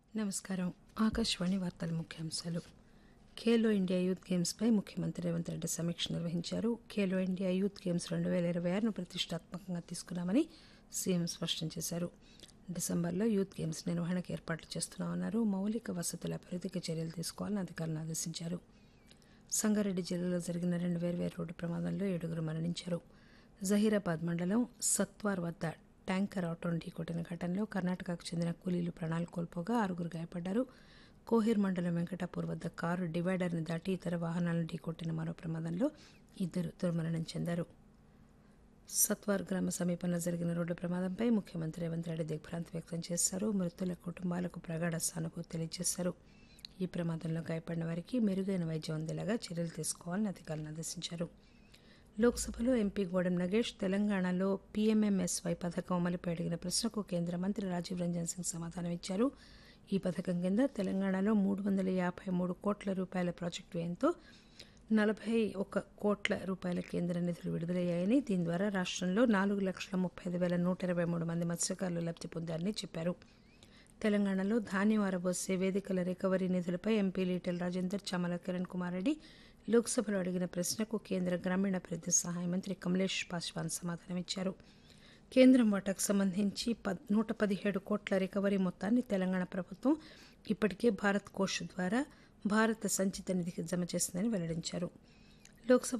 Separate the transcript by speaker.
Speaker 1: నమస్కారం ఆకాశవాణి వార్తల ముఖ్యాంశాలు ఖేలో ఇండియా యూత్ గేమ్స్పై ముఖ్యమంత్రి రేవంత్ రెడ్డి సమీక్ష నిర్వహించారు ఖేలో ఇండియా యూత్ గేమ్స్ రెండు వేల ఇరవై ఆరును ప్రతిష్టాత్మకంగా తీసుకున్నామని సీఎం స్పష్టం చేశారు డిసెంబర్లో యూత్ గేమ్స్ నిర్వహణకు ఏర్పాట్లు చేస్తున్నామన్నారు మౌలిక వసతుల అభివృద్ధికి చర్యలు తీసుకోవాలని అధికారులను ఆదేశించారు సంగారెడ్డి జిల్లాలో జరిగిన రెండు వేర్వేరు రోడ్డు ప్రమాదంలో ఏడుగురు మరణించారు జహీరాబాద్ మండలం సత్వార్ వద్ద ట్యాంకర్ ఆటోను ఢీకొట్టిన ఘటనలో కర్ణాటకకు చెందిన కూలీలు ప్రాణాలు కోల్పోగా ఆరుగురు గాయపడ్డారు కోహిర్ మండలం వెంకటాపూర్ వద్ద కారు డివైడర్ని దాటి ఇతర వాహనాలను ఢీకొట్టిన మరో ప్రమాదంలో ఇద్దరు దుర్మరణం చెందారు సత్వార్ గ్రామ సమీపంలో జరిగిన రోడ్డు ప్రమాదంపై ముఖ్యమంత్రి రేవంత్ రెడ్డి దిగ్భ్రాంతి వ్యక్తం చేశారు మృతుల కుటుంబాలకు ప్రగాఢ సానుభూతి తెలియజేశారు ఈ ప్రమాదంలో గాయపడిన వారికి మెరుగైన వైద్యం అందేలాగా చర్యలు తీసుకోవాలని అధికారులను ఆదేశించారు లోక్సభలో ఎంపీ గోడెం నగేష్ తెలంగాణలో పీఎంఎంఎస్వై పథకం అమలుపై అడిగిన ప్రశ్నకు కేంద్ర మంత్రి రాజీవ్ రంజన్ సింగ్ సమాధానం ఇచ్చారు ఈ పథకం కింద తెలంగాణలో మూడు వందల యాభై మూడు కోట్ల రూపాయల ప్రాజెక్టు వ్యయంతో నలభై ఒక కోట్ల రూపాయల కేంద్ర నిధులు విడుదలయ్యాయని దీని ద్వారా రాష్ట్రంలో నాలుగు లక్షల ముప్పై ఐదు వేల నూట ఇరవై మూడు మంది మత్స్యకారులు లబ్ధి పొందారని చెప్పారు తెలంగాణలో ధాన్యం ఆరబోసే వేదికల రికవరీ నిధులపై ఎంపీ ఈటెల రాజేందర్ చామల కిరణ్ కుమార్ రెడ్డి లోక్సభలో అడిగిన ప్రశ్నకు కేంద్ర గ్రామీణాభివృద్ధి సహాయ మంత్రి కమలేష్ పాస్వాన్ సమాధానమిచ్చారు కేంద్రం వాటాకు సంబంధించి పద్ నూట పదిహేడు కోట్ల రికవరీ మొత్తాన్ని తెలంగాణ ప్రభుత్వం ఇప్పటికే భారత్ కోష్ ద్వారా భారత సంచిత నిధికి జమ చేసిందని వెల్లడించారు లోక్సభ